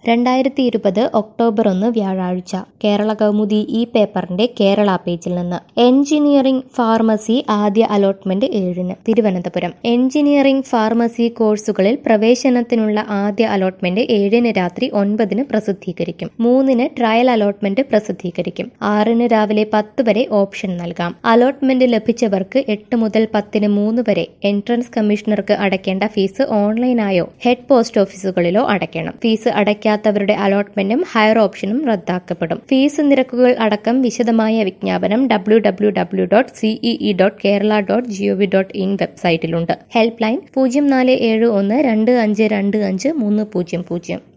രണ്ടായിരത്തി ഇരുപത് ഒക്ടോബർ ഒന്ന് വ്യാഴാഴ്ച കേരള കൗമുദി ഈ പേപ്പറിന്റെ കേരള പേജിൽ നിന്ന് എഞ്ചിനീയറിംഗ് ഫാർമസി ആദ്യ അലോട്ട്മെന്റ് ഏഴിന് തിരുവനന്തപുരം എഞ്ചിനീയറിംഗ് ഫാർമസി കോഴ്സുകളിൽ പ്രവേശനത്തിനുള്ള ആദ്യ അലോട്ട്മെന്റ് ഏഴിന് രാത്രി ഒൻപതിന് പ്രസിദ്ധീകരിക്കും മൂന്നിന് ട്രയൽ അലോട്ട്മെന്റ് പ്രസിദ്ധീകരിക്കും ആറിന് രാവിലെ പത്ത് വരെ ഓപ്ഷൻ നൽകാം അലോട്ട്മെന്റ് ലഭിച്ചവർക്ക് എട്ട് മുതൽ പത്തിന് മൂന്ന് വരെ എൻട്രൻസ് കമ്മീഷണർക്ക് അടയ്ക്കേണ്ട ഫീസ് ഓൺലൈനായോ ഹെഡ് പോസ്റ്റ് ഓഫീസുകളിലോ അടയ്ക്കണം ഫീസ് അടയ്ക്കാത്തവരുടെ അലോട്ട്മെന്റും ഹയർ ഓപ്ഷനും റദ്ദാക്കപ്പെടും ഫീസ് നിരക്കുകൾ അടക്കം വിശദമായ വിജ്ഞാപനം W W W dot CEE dot Kerala dot gov dot in വെബ്സൈറ്റിലുണ്ട് ഹെൽപ്പ് ലൈൻ പൂജ്യം നാല് ഏഴ് ഒന്ന് രണ്ട് അഞ്ച് രണ്ട് അഞ്ച് മൂന്ന് പൂജ്യം പൂജ്യം